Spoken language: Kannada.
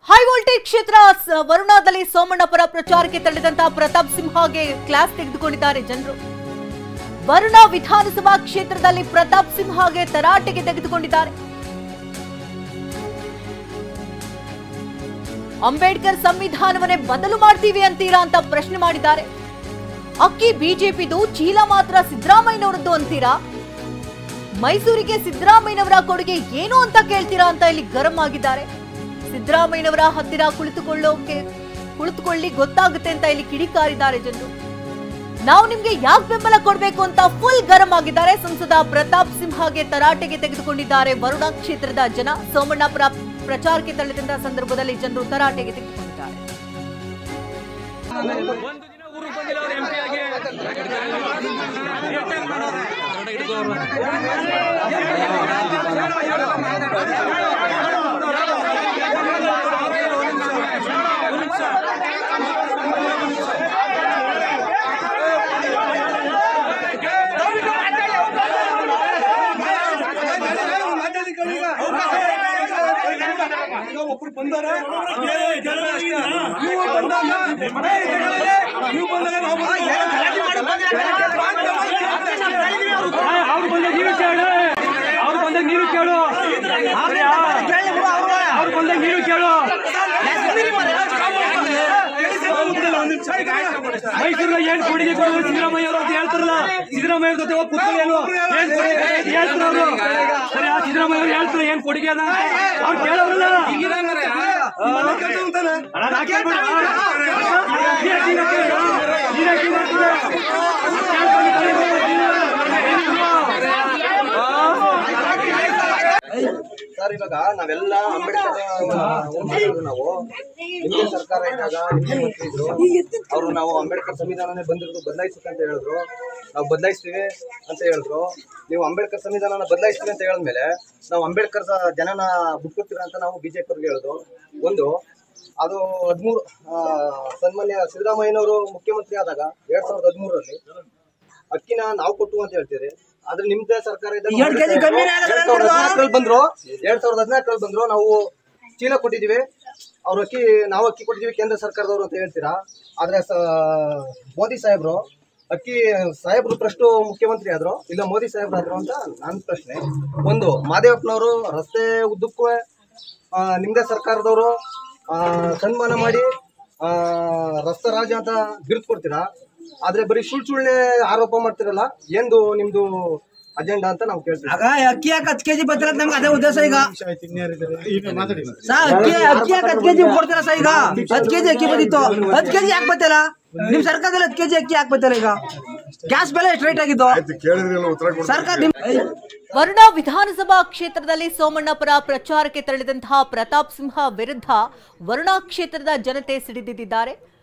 ಹೈ ವೋಲ್ಟೇಜ್ ಕ್ಷೇತ್ರ ಸ- ವರುಣಾದಲ್ಲಿ ಸೋಮಣ್ಣ ಪರ ಪ್ರಚಾರಕ್ಕೆ ತೆರಳಿದಂತಹ ಪ್ರತಾಪ್ ಸಿಂಹಗೆ ಕ್ಲಾಸ್ ತೆಗೆದುಕೊಂಡಿದ್ದಾರೆ ಜನರು ವರುಣ ವಿಧಾನಸಭಾ ಕ್ಷೇತ್ರದಲ್ಲಿ ಪ್ರತಾಪ್ ಸಿಂಹಗೆ ತರಾಟೆಗೆ ತೆಗೆದುಕೊಂಡಿದ್ದಾರೆ ಅಂಬೇಡ್ಕರ್ ಸಂವಿಧಾನವನ್ನೇ ಬದಲು ಮಾಡ್ತೀವಿ ಅಂತೀರಾ ಅಂತ ಪ್ರಶ್ನೆ ಮಾಡಿದ್ದಾರೆ ಅಕ್ಕಿ ಬಿಜೆಪಿದು ಚೀಲ ಮಾತ್ರ ಸಿದ್ದರಾಮಯ್ಯನವರದ್ದು ಅಂತೀರಾ ಮೈಸೂರಿಗೆ ಸಿದ್ದರಾಮಯ್ಯನವರ ಕೊಡುಗೆ ಏನು ಅಂತ ಕೇಳ್ತೀರಾ ಅಂತ ಇಲ್ಲಿ ಗರಂ ಆಗಿದ್ದಾರೆ ಸಿದ್ದರಾಮಯ್ಯನವರ ಹತ್ತಿರ ಕುಳಿತುಕೊಳ್ಳೋಕೆ ಕುಳಿತುಕೊಳ್ಳಿ ಗೊತ್ತಾಗುತ್ತೆ ಅಂತ ಇಲ್ಲಿ ಕಿಡಿಕಾರಿದ್ದಾರೆ ಜನರು ನಾವು ನಿಮ್ಗೆ ಯಾಕೆ ಬೆಂಬಲ ಕೊಡ್ಬೇಕು ಅಂತ ಫುಲ್ ಗರಂ ಆಗಿದ್ದಾರೆ ಸಂಸದ ಪ್ರತಾಪ್ ಸಿಂಹಗೆ ತರಾಟೆಗೆ ತೆಗೆದುಕೊಂಡಿದ್ದಾರೆ ವರುಣ ಕ್ಷೇತ್ರದ ಜನ ಸೋಮಣ್ಣ ಪರ ಪ್ರಚಾರಕ್ಕೆ ತೆರಳಿದಂತ ಸಂದರ್ಭದಲ್ಲಿ ಜನರು ತರಾಟೆಗೆ ತೆಗೆದುಕೊಂಡಿದ್ದಾರೆ ಒಂದು ದಿನ ಊರಿಗೆ ಬಂದಿಲ್ಲ ಅವ್ರು ಎಂಪಿ ಆಗಿ ಈಗ ಒಬ್ರು ಬಂದಾರ ನೀವು ಬಂದಾಗ ನೀವು ಬಂದಾಗ ನಾವು ಅವ್ರು ಬಂದಾಗ ನೀರು ಕೇಳು ಅವ್ರು ಬಂದಾಗ ನೀರು ಕೇಳು ಅವ್ರು ಬಂದಾಗ ನೀರು ಕೇಳು ಮೈಸೂರಿಗೆ ಏನ್ ಕೊಡುಗೆ ಕೊಡೋದು ಸಿದ್ದರಾಮಯ್ಯ ಅವರು ಅಂತ ಹೇಳ್ತಾರಲ್ಲ ಸಿದ್ದರಾಮಯ್ಯ ಅವ್ರ ಜೊತೆ ಹೋಗಿ ಕೂತ್ಕೊಳ್ಳಿ ಅಲ್ವಾ? ಏನ್ ಕೊಡುಗೆ ಹೇಳ್ತಾರೆ ಅವರು ಸರಿ ಆ ಸಿದ್ದರಾಮಯ್ಯ ಅವ್ರು ಹೇಳ್ತಾರೆ ಏನ್ ಕೊಡುಗೆ ಅದ ಅಂತ ಅವ್ರು ಕೇಳೋರಲ್ಲ ಅಣ್ಣ, ನಾ ಕೇಳ್ಬೇಡ. ನೀನ್ ಯಾಕೆ ಹಿಂಗ್ ಹಾಕ್ತೀಯ? ನೀನ್ ಯಾಕೆ ಹಿಂಗ್ ಹಾಕ್ತೀಯ? ಸರ್ ಇವಾಗ ನಾವೆಲ್ಲ ಅಂಬೇಡ್ಕರ್ ಹೋಗ್ತಿದ್ರು ನಾವು ನಿಮ್ಗೆ ಸರ್ಕಾರ ಇದ್ದಾಗ ನಿಮ್ಗೆ ಮಂತ್ರಿ ಇದ್ರು ಅವರು ನಾವು ಅಂಬೇಡ್ಕರ್ ಸಂವಿಧಾನನೇ ಬಂದಿರೋದು ಬದಲಾಯಿಸುತ್ತೆ ಅಂತ ಹೇಳಿದ್ರು ನಾವು ಬದಲಾಯಿಸ್ತೀವಿ ಅಂತ ಹೇಳಿದ್ರು ನೀವು ಅಂಬೇಡ್ಕರ್ ಸಂವಿಧಾನನ ಬದಲಾಯಿಸ್ತೀವಿ ಅಂತ ಹೇಳಿದ್ಮೇಲೆ ನಾವು ಅಂಬೇಡ್ಕರ್ ಸ- ಜನನ ಬಿಟ್ಕೊಡ್ತೀರಾ ಅಂತ ನಾವು ಬಿಜೆಪಿ ಅವ್ರಿಗೆ ಹೇಳಿದ್ರು ಒಂದು ಅದು ಹದಿಮೂರು ಸನ್ಮಾನ್ಯ ಸಿದ್ದರಾಮಯ್ಯನವರು ಮುಖ್ಯಮಂತ್ರಿ ಆದಾಗ ಎರಡ್ ಸಾವಿರದ ಹದಿಮೂರರಲ್ಲಿ ಅಕ್ಕಿನ ನಾವು ಕೊಟ್ಟು ಅಂತ ಹೇಳ್ತೀರಿ ಆದ್ರೆ ನಿಮ್ದೇ ಸರ್ಕಾರ ಇದ್ದಾಗ ಎರಡ್ ಸಾವಿರದ ಹದಿನಾಲ್ಕರಲ್ಲಿ ಬಂದ್ರು ಎರಡ್ ಸಾವಿರದ ಹದಿನಾಲ್ಕರಲ್ಲಿ ಬಂದ್ರು ನಾವು ಚೀಲ ಕೊಟ್ಟಿದೀವಿ ಅವ್ರ ಅಕ್ಕಿ ನಾವು ಅಕ್ಕಿ ಕೊಟ್ಟಿದೀವಿ ಕೇಂದ್ರ ಸರ್ಕಾರದವರು ಅಂತ ಹೇಳ್ತೀರಾ ಆದ್ರೆ ಸ- ಮೋದಿ ಸಾಹೇಬ್ರು ಅಕ್ಕಿ ಸಾಹೇಬ್ರು ಫಸ್ಟ್ ಮುಖ್ಯಮಂತ್ರಿ ಆದ್ರು ಇಲ್ಲ ಮೋದಿ ಸಾಹೇಬ್ರು ಆದ್ರು ಅಂತ ನನ್ನ ಪ್ರಶ್ನೆ ಒಂದು ಮಾದೇವಪ್ಪನವರು ರಸ್ತೆ ಉದ್ದಕ್ಕೂ ಆ, ನಿಮ್ದೇ ಸರ್ಕಾರದವರು ಆ, ಸನ್ಮಾನ ಮಾಡಿ ಆ, ರಸ್ತೆ ರಾಜ ಅಂತ ಬಿರುದು ಕೊಡ್ತೀರಾ ಆದ್ರೆ ಬರೀ ಸುಳ್ ಸುಳ್ಳೆ ಆರೋಪ ಮಾಡ್ತಿರಲ್ಲ ಎಂದು ನಿಮ್ದು ಅಜೆಂಡಾ ಅಂತ ನಾವು ಕೇಳ್ತೀವಿ ಆಗ ಅಕ್ಕಿ ಯಾಕೆ ಹತ್ತು ಕೆಜಿ ಬರ್ತಿಲ್ಲ ನಮ್ಗೆ ಅದೇ ಉದ್ದೇಶ ಈಗ ಸಾ ಅಕ್ಕಿ ಅಕ್ಕಿ ಯಾಕೆ ಹತ್ತು ಕೆಜಿ ಕೊಡ್ತೀರಾ ಸಾ ಈಗ ಹತ್ತು ಕೆಜಿ ಅಕ್ಕಿ ಬಂದಿತ್ತು ಹತ್ತು ಕೆಜಿ ಯಾಕೆ ಬರ್ತಿಲ್ಲ ನಿಮ್ ಸರ್ಕಾರದಲ್ಲಿ ಹತ್ತು ಕೆಜಿ ಅಕ್ಕಿ ಯಾಕೆ ಬರ್ತಿಲ್ಲ ಈಗ ಗ್ಯಾಸ್ ಬೆಲೆ ಎಷ್ಟು ರೇಟ್ ಆಗಿದ್ದು ಸರ್ಕಾರ ನಿಮ್ ವರುಣ ವಿಧಾನಸಭಾ ಕ್ಷೇತ್ರದಲ್ಲಿ ಸೋಮಣ್ಣ ಪರ ಪ್ರಚಾರಕ್ಕೆ ತೆರಳಿದಂತಹ ಪ್ರತಾಪ್ ಸಿಂಹ ವಿರುದ್ಧ ವರುಣಾ ಕ್ಷೇತ್ರದ ಜನತೆ ಸಿಡಿದಿದ್ದಾರೆ